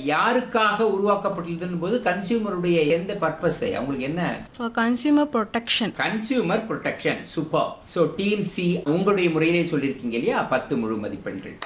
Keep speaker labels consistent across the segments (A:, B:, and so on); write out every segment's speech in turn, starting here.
A: யாருக்காக உருவாக்கப்பட்டுள்ளதுன்னு போது கன்சியூமருடைய எந்த பர்பஸை அவங்களுக்கு என்ன
B: For consumer protection.
A: Consumer protection super so team C உங்களுடைய முறையிலே சொல்லியிருக்கீங்க இல்லையா பத்து முழு மதிப்பெண்கள்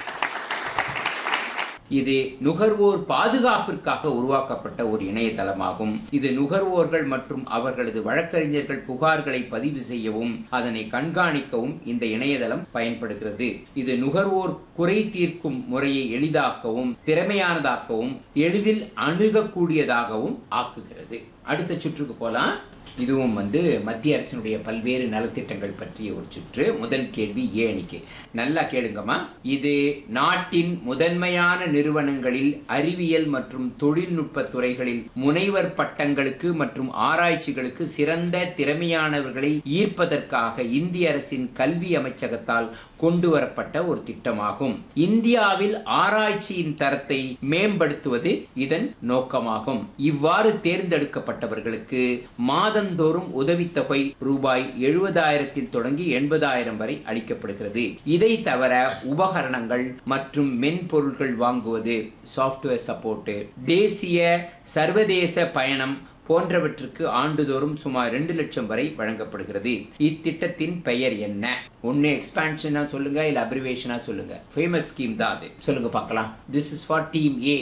A: இது நுகர்வோர் பாதுகாப்பிற்காக உருவாக்கப்பட்ட ஒரு இணையதளமாகும் இது நுகர்வோர்கள் மற்றும் அவர்களது வழக்கறிஞர்கள் புகார்களை பதிவு செய்யவும் அதனை கண்காணிக்கவும் இந்த இணையதளம் பயன்படுகிறது இது நுகர்வோர் குறை தீர்க்கும் முறையை எளிதாக்கவும் திறமையானதாக்கவும் எளிதில் அணுகக்கூடியதாகவும் ஆக்குகிறது அடுத்த சுற்றுக்கு போலாம் இதுவும் வந்து மத்திய அரசினுடைய பல்வேறு நலத்திட்டங்கள் பற்றிய ஒரு சுற்று முதல் கேள்வி ஏ அணிக்கு நல்லா கேளுங்கம்மா இது நாட்டின் முதன்மையான நிறுவனங்களில் அறிவியல் மற்றும் தொழில்நுட்ப துறைகளில் முனைவர் பட்டங்களுக்கு மற்றும் ஆராய்ச்சிகளுக்கு சிறந்த திறமையானவர்களை ஈர்ப்பதற்காக இந்திய அரசின் கல்வி அமைச்சகத்தால் கொண்டு வரப்பட்ட ஒரு திட்டமாகும் இந்தியாவில் ஆராய்ச்சியின் தரத்தை மேம்படுத்துவது இதன் நோக்கமாகும் இவ்வாறு தேர்ந்தெடுக்கப்பட்டவர்களுக்கு மாதந்தோறும் உதவித்தொகை ரூபாய் எழுபதாயிரத்தில் தொடங்கி எண்பதாயிரம் வரை அளிக்கப்படுகிறது இதை தவிர உபகரணங்கள் மற்றும் மென்பொருட்கள் வாங்குவது சாஃப்ட்வேர் சப்போர்ட் தேசிய சர்வதேச பயணம் போன்றவற்றுக்கு ஆண்டுதோறும் சுமார் ரெண்டு லட்சம் வரை வழங்கப்படுகிறது இத்திட்டத்தின் பெயர் என்ன ஒன்னு எக்ஸ்பான்ஷனா சொல்லுங்க இல்ல அப்ரிவேஷனா சொல்லுங்க ஃபேமஸ் ஸ்கீம் தான் அது சொல்லுங்க பார்க்கலாம் this is for team A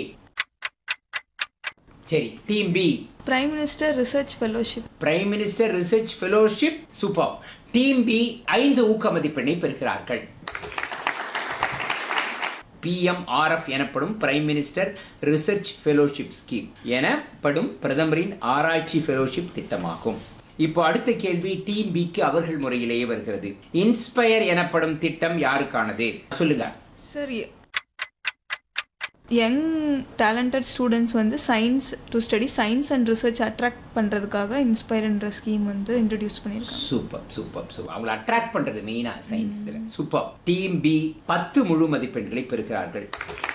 A: சரி team B
C: Prime Minister Research Fellowship.
A: Prime minister research fellowship super team B ஐந்து ஊக்க மதிப்பெண்ணை பெறுகிறார்கள் பிஎம்ஆர்எஃப் எனப்படும் prime minister research fellowship scheme எனப்படும் பிரதமரின் ஆராய்ச்சி ஃபெலோஷிப் திட்டமாகும் இப்போ அடுத்த கேள்வி டீம் பிக்கு அவர்கள் முறையிலேயே வருகிறது இன்ஸ்பயர் எனப்படும் திட்டம் யாருக்கானது சொல்லுங்க
C: சார் யங் டேலண்டட் ஸ்டூடெண்ட்ஸ் வந்து science to study science and research attract பண்ணுறதுக்காக இன்ஸ்பயர்ன்ற ஸ்கீம் வந்து இன்ட்ரடியூஸ் பண்ணியிருக்காங்க
A: சூப்பர் சூப்பர் சூப்பர் அவங்களை அட்ராக்ட் பண்றது மெயினா சயின்ஸ் இதுல சூப்பர் டீம் பி பத்து முழு மதிப்பெண்களை பெறுகிறார்கள்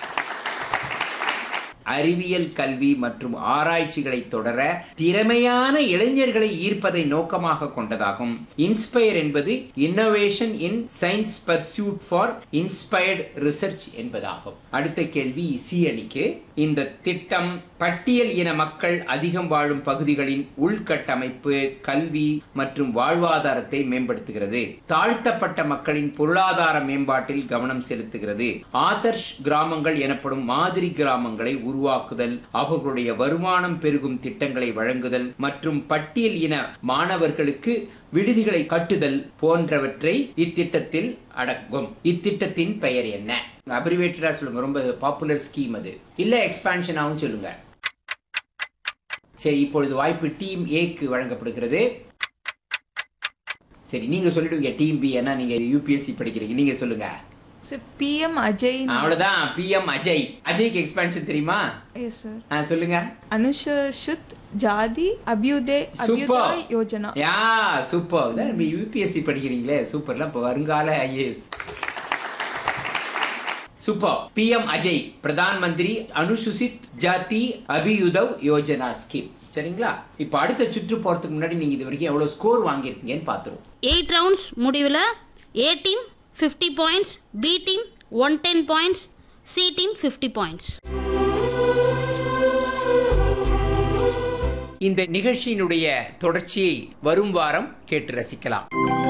A: அறிவியல் கல்வி மற்றும் ஆராய்ச்சிகளை தொடர திறமையான இளைஞர்களை ஈர்ப்பதை நோக்கமாக கொண்டதாகும் இன்ஸ்பயர் என்பது innovation in science pursuit for inspired research என்பதாகும் அடுத்த கேள்வி சி அணிக்கு இந்த திட்டம் பட்டியல் இன மக்கள் அதிகம் வாழும் பகுதிகளின் உள்கட்டமைப்பு கல்வி மற்றும் வாழ்வாதாரத்தை மேம்படுத்துகிறது தாழ்த்தப்பட்ட மக்களின் பொருளாதார மேம்பாட்டில் கவனம் செலுத்துகிறது ஆதர்ஷ் கிராமங்கள் எனப்படும் மாதிரி கிராமங்களை உருவாக்குதல் அவர்களுடைய வருமானம் பெருகும் திட்டங்களை வழங்குதல் மற்றும் பட்டியல் இன மாணவர்களுக்கு விடுதிகளை கட்டுதல் போன்றவற்றை இத்திட்டத்தில் அடங்கும் இத்திட்டத்தின் பெயர் என்ன அப்ரிவேட்டடா சொல்லுங்க ரொம்ப பாப்புலர் ஸ்கீம் அது இல்ல எக்ஸ்பான்ஷனாவும் சொல்லுங்க சரி இப்பொழுது வாய்ப்பு டீம் ஏக்கு வழங்கப்படுகிறது சரி நீங்க சொல்லிடுவீங்க டீம் பி ஏன்னா நீங்க யூபிஎஸ்சி படிக்கிறீங்க நீங்க சொல்லுங்க
C: சார் பிஎம் அஜய்
A: அவ்வளவுதான் பிஎம் அஜய் அஜய்க்கு எக்ஸ்பான்ஷன் தெரியுமா
C: எஸ் சார்
A: ஆ, சொல்லுங்க
C: அனுஷுத் ஜாதி அபியுதே அபியுதய் யோஜனா
A: யா சூப்பர் நம்ம யூபிஎஸ்சி படிக்கிறீங்களே சூப்பர்ல இப்போ வருங்கால IAS super PM Ajay Pradhan Mantri Anusuchit ஜாதி அபியுதவ் யோஜனா ஸ்கீம் சரிங்களா இப்போ அடுத்த சுற்று போறதுக்கு முன்னாடி நீங்க இது வரைக்கும் எவ்வளவு ஸ்கோர் வாங்கியிருக்கீங்கன்னு பார்த்துருவோம்
D: எயிட் ரவுண்ட்ஸ் முடிவில் A team fifty points B team one ten points C team fifty points
A: இந்த நிகழ்ச்சியினுடைய தொடர்ச்சியை வரும் வாரம் கேட்டு ரசிக்கலாம்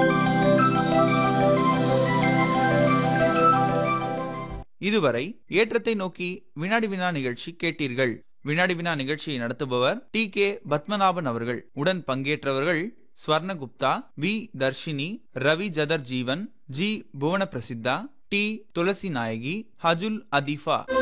E: இதுவரை ஏற்றத்தை நோக்கி வினாடி வினா நிகழ்ச்சி கேட்டீர்கள் வினாடி வினா நிகழ்ச்சியை நடத்துபவர் டி கே பத்மநாபன் அவர்கள் உடன் பங்கேற்றவர்கள் Swarnagupta V Dharshini Ravi Jathar Jeevan G Bhuvana Prasiddha T Thulasi Nayaki Hajul அதீஃபா